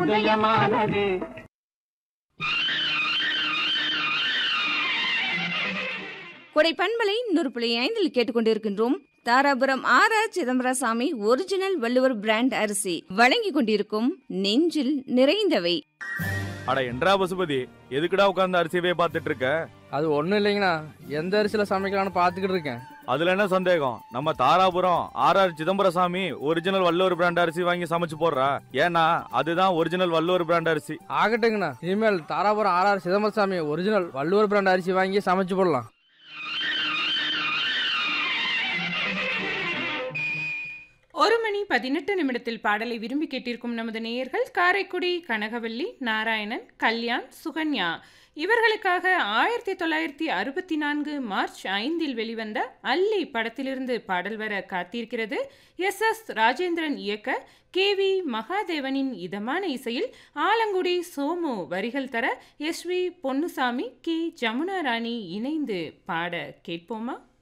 உதயமானது கொடை பண்பலை நூறு புள்ளி ஐந்தில் கேட்டுக்கொண்டிருக்கின்றோம் Dharapuram R R Chidambarasamy original Valluvar brand அரிசி வழங்கிக் கொண்டிருக்கும் நெஞ்சில் நிறைந்தவை அட என்றா பசுபதி எதுக்குடா உட்கார்ந்து அரிசியவே பார்த்துட்டு இருக்க அது ஒன்றும் இல்லைங்கண்ணா எந்த அரிசியில் சமைக்கலாம்னு பார்த்துக்கிட்டு இருக்கேன் அதுல என்ன சந்தேகம் நம்ம Dharapuram R R Chidambarasamy original Valluvar brand அரிசி வாங்கி சமைச்சு போடுறா ஏன்னா அதுதான் ஒரிஜினல் வள்ளுவர் பிராண்ட் அரிசி ஆகட்டுங்கண்ணா இனிமேல் Dharapuram RR Chidambarasamy original Valluvar brand அரிசி வாங்கி சமைச்சு போடலாம் ஒரு மணி பதினெட்டு நிமிடத்தில் பாடலை விரும்பி கேட்டிருக்கும் நமது நேயர்கள் காரைக்குடி கனகவல்லி நாராயணன் கல்யாண் சுகன்யா இவர்களுக்காக ஆயிரத்தி தொள்ளாயிரத்தி அறுபத்தி நான்கு மார்ச் ஐந்தில் வெளிவந்த அல்லி படத்திலிருந்து பாடல் வர காத்திருக்கிறது எஸ் எஸ் ராஜேந்திரன் இயக்க கே வி மகாதேவனின் இதமான இசையில் ஆலங்குடி சோமு வரிகள் தர S V Ponnusamy K Jamuna Rani இணைந்து பாட கேட்போமா